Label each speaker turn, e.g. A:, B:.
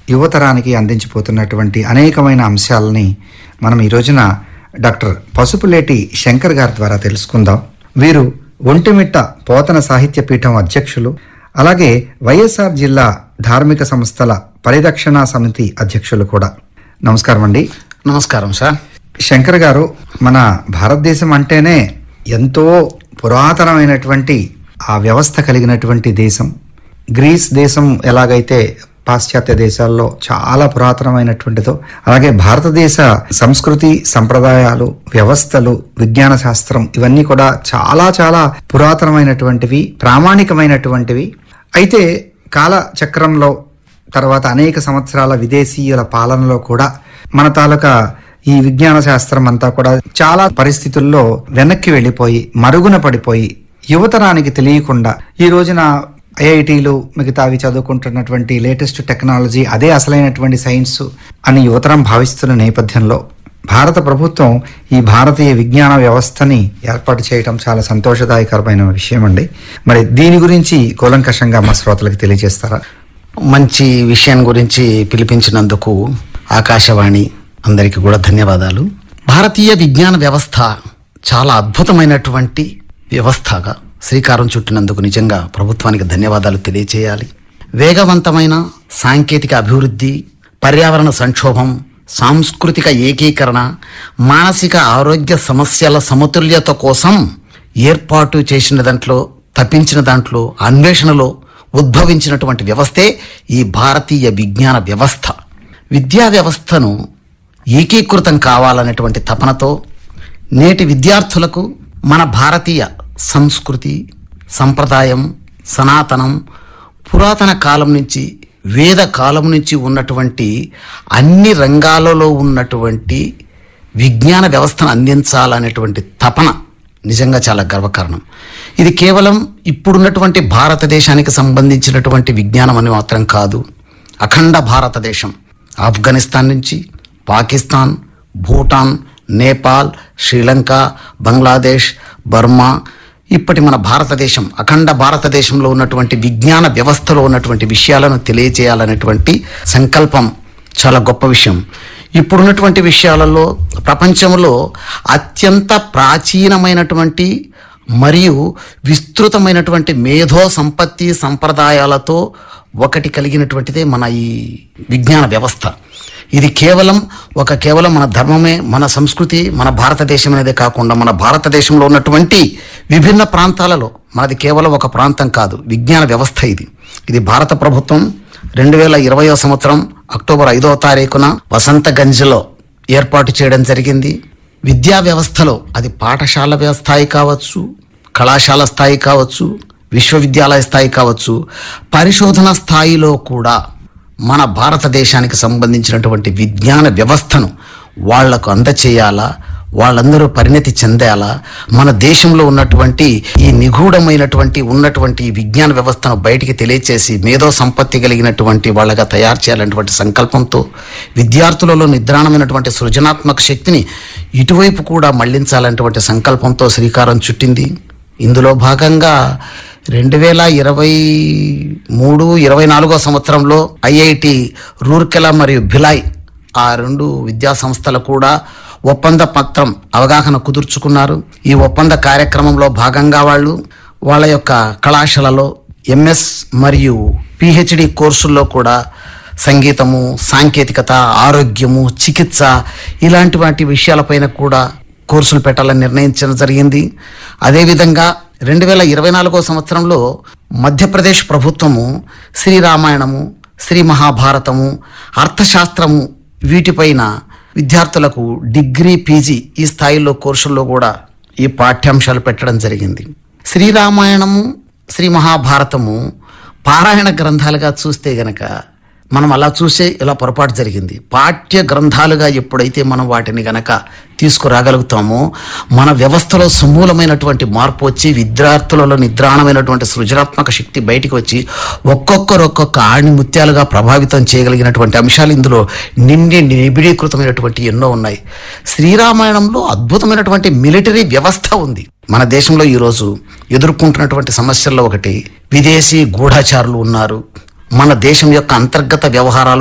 A: యువతరానికి అందించిపోతున్నటువంటి అనేకమైన అంశాలని మనం ఈ రోజున డాక్టర్ పసుపులేటి శంకర్ గారి ద్వారా తెలుసుకుందాం వీరు ఒంటిమిట్ట పోతన సాహిత్య పీఠం అధ్యక్షులు అలాగే వైఎస్ఆర్ జిల్లా ధార్మిక సంస్థల పరిరక్షణ సమితి అధ్యక్షులు కూడా నమస్కారం అండి
B: నమస్కారం సార్
A: శంకర్ గారు మన భారతదేశం అంటేనే ఎంతో పురాతనమైనటువంటి ఆ వ్యవస్థ కలిగినటువంటి దేశం గ్రీస్ దేశం ఎలాగైతే పాశ్చాత్య దేశాల్లో చాలా పురాతనమైనటువంటిదో అలాగే భారతదేశ సంస్కృతి సంప్రదాయాలు వ్యవస్థలు విజ్ఞాన శాస్త్రం ఇవన్నీ కూడా చాలా చాలా పురాతనమైనటువంటివి ప్రామాణికమైనటువంటివి అయితే కాల చక్రంలో తర్వాత అనేక సంవత్సరాల విదేశీయుల పాలనలో కూడా మన తాలూకా ఈ విజ్ఞాన శాస్త్రం అంతా కూడా చాలా పరిస్థితుల్లో వెనక్కి వెళ్ళిపోయి మరుగున పడిపోయి యువతరానికి తెలియకుండా ఈ రోజున ఐఐటీలు మిగతావి చదువుకుంటున్నటువంటి లేటెస్ట్ టెక్నాలజీ అదే అసలైనటువంటి సైన్స్ అని యువతరం భావిస్తున్న నేపథ్యంలో భారత ప్రభుత్వం ఈ భారతీయ విజ్ఞాన వ్యవస్థని ఏర్పాటు చేయడం చాలా సంతోషదాయకరమైన విషయం అండి మరి దీని గురించి కూలంకషంగా మా శ్రోతలకు తెలియజేస్తారా
B: మంచి విషయం గురించి పిలిపించినందుకు ఆకాశవాణి అందరికీ కూడా ధన్యవాదాలు భారతీయ విజ్ఞాన వ్యవస్థ చాలా అద్భుతమైనటువంటి వ్యవస్థగా శ్రీకారం చుట్టినందుకు నిజంగా ప్రభుత్వానికి ధన్యవాదాలు తెలియచేయాలి వేగవంతమైన సాంకేతిక అభివృద్ధి పర్యావరణ సంక్షోభం సాంస్కృతిక ఏకీకరణ మానసిక ఆరోగ్య సమస్యల సమతుల్యత కోసం ఏర్పాటు చేసిన దాంట్లో తప్పించిన దాంట్లో అన్వేషణలో ఉద్భవించినటువంటి వ్యవస్థే ఈ భారతీయ విజ్ఞాన వ్యవస్థ విద్యా వ్యవస్థను ఏకీకృతం కావాలనేటువంటి తపనతో నేటి విద్యార్థులకు మన భారతీయ సంస్కృతి సంప్రదాయం సనాతనం పురాతన కాలం నుంచి వేద కాలం నుంచి ఉన్నటువంటి అన్ని రంగాలలో ఉన్నటువంటి విజ్ఞాన వ్యవస్థను అందించాలనేటువంటి తపన నిజంగా చాలా గర్వకారణం ఇది కేవలం ఇప్పుడున్నటువంటి భారతదేశానికి సంబంధించినటువంటి విజ్ఞానం అని మాత్రం కాదు అఖండ భారతదేశం ఆఫ్ఘనిస్తాన్ నుంచి పాకిస్తాన్ భూటాన్ నేపాల్ శ్రీలంక బంగ్లాదేశ్ బర్మా ఇప్పటి మన భారతదేశం అఖండ భారతదేశంలో ఉన్నటువంటి విజ్ఞాన వ్యవస్థలో ఉన్నటువంటి విషయాలను తెలియజేయాలనేటువంటి సంకల్పం చాలా గొప్ప విషయం ఇప్పుడున్నటువంటి విషయాలలో ప్రపంచంలో అత్యంత ప్రాచీనమైనటువంటి మరియు విస్తృతమైనటువంటి మేధో సంపత్తి సంప్రదాయాలతో ఒకటి కలిగినటువంటిదే మన ఈ విజ్ఞాన వ్యవస్థ ఇది కేవలం ఒక కేవలం మన ధర్మమే మన సంస్కృతి మన భారతదేశం అనేదే కాకుండా మన భారతదేశంలో ఉన్నటువంటి విభిన్న ప్రాంతాలలో మనది కేవలం ఒక ప్రాంతం కాదు విజ్ఞాన వ్యవస్థ ఇది ఇది భారత ప్రభుత్వం రెండు వేల ఇరవయో సంవత్సరం అక్టోబర్ ఐదవ తారీఖున వసంతగంజ్లో ఏర్పాటు చేయడం జరిగింది విద్యా వ్యవస్థలో అది పాఠశాల వ్య- స్థాయి కావచ్చు కళాశాల స్థాయి కావచ్చు విశ్వవిద్యాలయ స్థాయి కావచ్చు పరిశోధన స్థాయిలో కూడా మన భారతదేశానికి సంబంధించినటువంటి విజ్ఞాన వ్యవస్థను వాళ్లకు అందచేయాలా వాళ్ళందరూ పరిణతి చెందేలా మన దేశంలో ఉన్నటువంటి ఈ నిగూఢమైనటువంటి ఉన్నటువంటి ఈ విజ్ఞాన వ్యవస్థను బయటికి తెలియచేసి మేధో సంపత్తి కలిగినటువంటి వాళ్ళగా తయారు చేయాలనేటువంటి సంకల్పంతో విద్యార్థులలో నిద్రాణమైనటువంటి సృజనాత్మక శక్తిని ఇటువైపు కూడా మళ్లించాలనేటువంటి సంకల్పంతో శ్రీకారం చుట్టింది ఇందులో భాగంగా రెండు వేల ఇరవై మూడు ఇరవై నాలుగో సంవత్సరంలో ఐఐటి రూర్కెలా మరియు భిలాయ్ ఆ రెండు విద్యా సంస్థలు కూడా ఒప్పంద పత్రం అవగాహన కుదుర్చుకున్నారు ఈ ఒప్పంద కార్యక్రమంలో భాగంగా వాళ్ళు వాళ్ళ యొక్క కళాశాలలో ఎంఎస్ మరియు పిహెచ్డి కోర్సుల్లో కూడా సంగీతము సాంకేతికత ఆరోగ్యము చికిత్స ఇలాంటి వాటి విషయాలపైన కూడా కోర్సులు పెట్టాలని నిర్ణయించడం జరిగింది అదేవిధంగా రెండు వేల ఇరవై నాలుగో సంవత్సరంలో మధ్యప్రదేశ్ ప్రభుత్వము శ్రీరామాయణము శ్రీ మహాభారతము అర్థశాస్త్రము వీటిపైన విద్యార్థులకు డిగ్రీ పీజీ ఈ స్థాయిలో కోర్సుల్లో కూడా ఈ పాఠ్యాంశాలు పెట్టడం జరిగింది శ్రీరామాయణము శ్రీ మహాభారతము పారాయణ గ్రంథాలుగా చూస్తే గనక మనం అలా చూసే ఇలా పొరపాటు జరిగింది పాఠ్య గ్రంథాలుగా ఎప్పుడైతే మనం వాటిని గనక తీసుకురాగలుగుతామో మన వ్యవస్థలో సమూలమైనటువంటి మార్పు వచ్చి విద్యార్థులలో నిద్రాణమైనటువంటి సృజనాత్మక శక్తి బయటికి వచ్చి ఒక్కొక్కరు ఒక్కొక్క ఆణి ముత్యాలుగా ప్రభావితం చేయగలిగినటువంటి అంశాలు ఇందులో నిండి నిబిడీకృతమైనటువంటి ఎన్నో ఉన్నాయి శ్రీరామాయణంలో అద్భుతమైనటువంటి మిలిటరీ వ్యవస్థ ఉంది మన దేశంలో ఈరోజు ఎదుర్కొంటున్నటువంటి సమస్యల్లో ఒకటి విదేశీ గూఢాచారులు ఉన్నారు మన దేశం యొక్క అంతర్గత వ్యవహారాలు